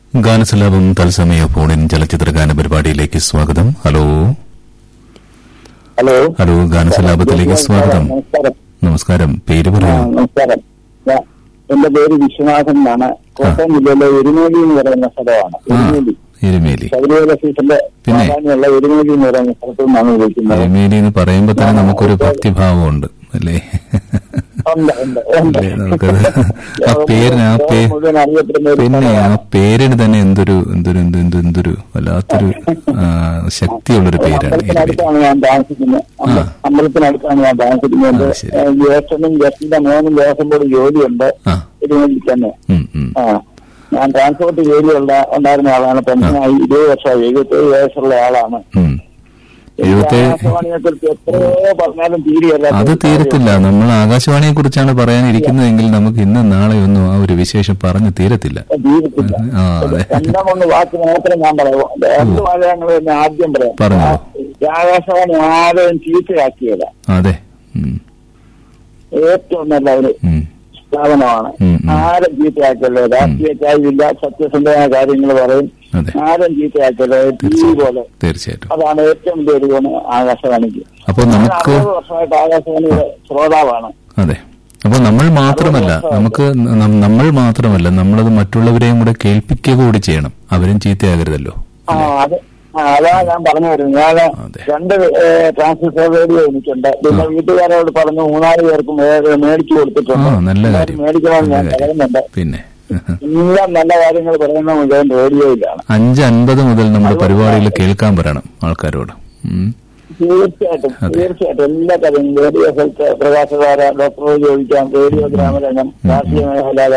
ഗാനസലാപം തത്സമയ ഫോണിൻ ചലച്ചിത്ര ഗാന പരിപാടിയിലേക്ക് സ്വാഗതം ഹലോ ഹലോ ഹലോ ഗാനസലാപത്തിലേക്ക് സ്വാഗതം നമസ്കാരം നമസ്കാരം പേര് ആ, പറയൂ നമസ്കാരം ഞാ- എന്റെ പേര് വിശ്വനാഥൻ എന്നാണ് കോട്ടയം ജില്ലയിലെ എരുമേലി എന്ന് പറയുന്ന സ്ഥലമാണ് ആ എരുമേലി എരുമേലി ശബരിമല സീസണിലെ പിന്നെ? പ്രാധാന്യമുള്ള എരുമേലി എന്ന് പറയുന്ന സ്ഥലത്ത് നിന്നാണ് വിളിക്കുന്നത് എരുമേലി എന്ന് പറയുമ്പോ തന്നെ നമുക്കൊരു ഭക്തിഭാവമുണ്ട് അല്ലേ ഉണ്ട്, ഉണ്ട്, ഉണ്ട്. അല്ലേ, നമുക്കത് ആ പേരിന് ആ പേ ലോകം മുഴുവൻ അറിയപ്പെടുന്ന ഒരു പിന്നെ ആ സ്ഥലമാണ്. പേരിന് തന്നെ എന്തൊരു എന്തൊരു എന്തൊരു എന്തൊരു എന്തൊരു വല്ലാത്തൊരു ആ, ശക്തിയുള്ളൊരു പേരാണ് എരുമേലി അമ്പലത്തിനടുത്താണ് ഞാൻ താമസിക്കുന്നത് അമ്പ- ആ. അമ്പലത്തിനടുത്താണ് ഞാൻ താമസിക്കുന്നത് എന്റെ ആ, ശരി. ഏ, ജ്യേഷ്ഠനും ജ്യേഷ്ഠന്റെ മോനും ദേവസ്വം ബോർഡ് ജോലിയുണ്ട് ആ എരുമേലി തന്നെ ഉം, ഉം. ആ ഞാൻ ട്രാൻസ്പോർട്ട് ജോലി ഉള്ള ഉണ്ടായിരുന്ന ആളാണ് പെൻഷനായി ഇരുപത് വർഷമായി എഴുപത്തേഴ് വയസ്സുള്ള ആളാണ് ഉം. എഴുപത്തി ആകാശവാണിയെ കുറിച്ച് എത്രയോ പറഞ്ഞാലും തീരെയല്ല അത് തീരത്തില്ല നമ്മൾ ആകാശവാണിയെ കുറിച്ചാണ് പറയാനിരിക്കുന്നതെങ്കിൽ നമുക്ക് ഇന്ന് നാളെ ഒന്നും ആ ഒരു വിശേഷം പറഞ്ഞു തീരത്തില്ല തീരത്തില്ല ആ അതെ രണ്ടാമൊന്ന് വാക്ക് മാത്രം ഞാൻ പറയാം രണ്ട് വാചകങ്ങൾ തന്നെ ആദ്യം പറയാം പറഞ്ഞോ. ആ, ആകാശവാണി ആരെയും ചീത്തയാക്കിയല്ല അതെ ഉം, ഏറ്റവും നല്ല ഒരു ഉം, സ്ഥാപനമാണ് ഉം, ഉം. ആരും ചീത്തയാക്കല്ലേ രാഷ്ട്രീയ ചായവില്ല സത്യസന്ധമായ കാര്യങ്ങൾ പറയും അതെ ആരും ചീത്തയാക്കല്ലേ ടി വി പോലെ തീർച്ചയായിട്ടും അതാണ് ഏറ്റവും വലിയ ഒരു ഗുണം ആകാശവാണിക്ക് അപ്പോൾ ഞാൻ നമുക്ക് അറുപത് വർഷമായിട്ട് ആകാശവാണിയുടെ ശ്രോതാവാണ് അതെ അപ്പോൾ നമ്മൾ മാത്രമല്ല നമുക്ക് ന- നമ്മൾ മാത്രമല്ല നമ്മളത് മറ്റുള്ളവരെയും കൂടെ കേൾപ്പിക്കുക കൂടി ചെയ്യണം അവരും ചീത്തയാകരുതല്ലോ ആ അത് ആ, അതാ ഞാൻ പറഞ്ഞു വരുന്നത് ഞാൻ അതെ. രണ്ട് ട്രാൻസ്മിറ്റർ റേഡിയോ എനിക്കുണ്ട് പിന്നെ വീട്ടുകാരോട് പറഞ്ഞു മൂന്നാല് പേർക്ക് മേ- മേടിച്ചു ആ കൊടുത്തിട്ടുണ്ട് നല്ല എല്ലാവരും കാര്യം മേടിക്കണമെന്ന് ഞാൻ നല്ല കാര്യം. പറയുന്നുണ്ട് പിന്നെ എല്ലാം നല്ല കാര്യങ്ങൾ പറയുന്ന മുഴുവൻ റേഡിയോയിലാണ് അഞ്ച് അൻപത് മുതൽ നമ്മുടെ പരിപാടികൾ കേൾക്കാൻ പറയണം ആൾക്കാരോട് ഉം. തീർച്ചയായിട്ടും അതെ. തീർച്ചയായിട്ടും എല്ലാ കാര്യങ്ങളും റേഡിയോ ഹെൽത്ത് പ്രകാശധാര ഡോക്ടറോട് ചോദിക്കാം റേഡിയോ ഗ്രാമരംഗം രാഷ്ട്രീയ മേഖല